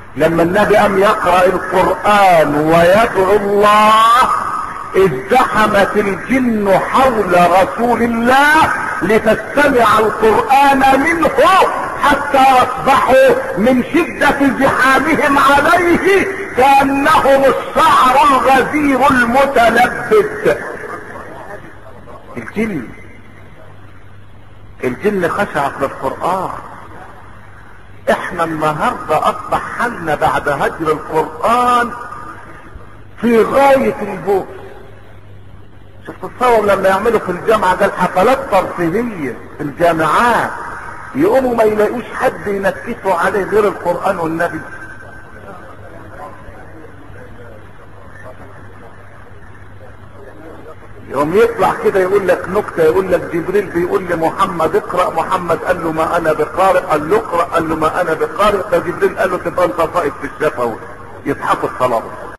لما النبي قام يقرأ القرآن ويدعو الله ازدحمت الجن حول رسول الله لتستمع القرآن منه حتى اصبحوا من شدة زحامهم عليه كأنهم الشعر الغزير المتلبس الجن الجن خشعت للقرآن احنا النهاردة اصبح حالنا بعد هجر القرآن في غاية البؤس شفت تصور لما يعملوا في الجامعة ده الحفلات ترفيهية في الجامعات يقوموا ما يلاقوش حد ينكسوا عليه غير القرآن والنبي يوم يطلع كده يقول لك نكتة يقول لك جبريل بيقول لمحمد اقرأ محمد قال له ما انا بقارئ قال له اقرأ قال له ما انا بقارئ فجبريل قال له تبقى انت طائف في الشفا يضحكوا الصلاة